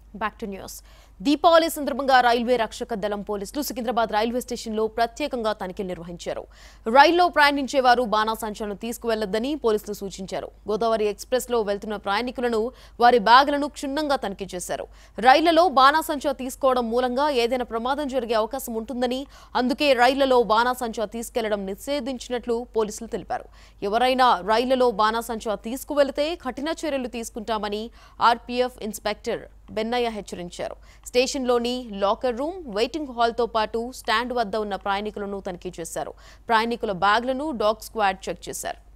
back to news Deepavali సందర్భంగా railway రక్షక దళం పోలీసులు సికింద్రాబాద్ రైల్వే స్టేషన్లో ప్రత్యేకంగా తనిఖీలు నిర్వహించారు రైల్లో ప్రయాణించే వారు బాణాసంచాలను తీసుకువెళ్లొద్దని పోలీసులు సూచించారు గోదావరి ఎక్స్ప్రెస్ లో వెళ్తున్న ప్రయాణికులను వారి బ్యాగులను క్షుణ్ణంగా తనిఖీ చేశారు రైళ్లలో బాణాసంచా తీసుకోవడం మూలంగా ఏదైనా ప్రమాదం జరిగే అవకాశం ఉంటుందని అందుకే రైళ్లలో బాణాసంచా తీసుకెళ్లడం నిషేధించినట్లు పోలీసులు తెలిపారు ఎవరైనా రైళ్లలో బాణాసంచా తీసుకువెళితే కఠిన చర్యలు తీసుకుంటామని ఆర్పీఎఫ్ ఇన్స్పెక్టర్ బెన్నయ్య హెచ్చరించారు స్టేషన్లోని లాకర్ రూమ్ వెయిటింగ్ హాల్తో పాటు స్టాండ్ వద్ద ఉన్న ప్రయాణికులను తనిఖీ చేశారు ప్రయాణికుల బ్యాగ్లను డాగ్ స్క్వాడ్ చెక్ చేశారు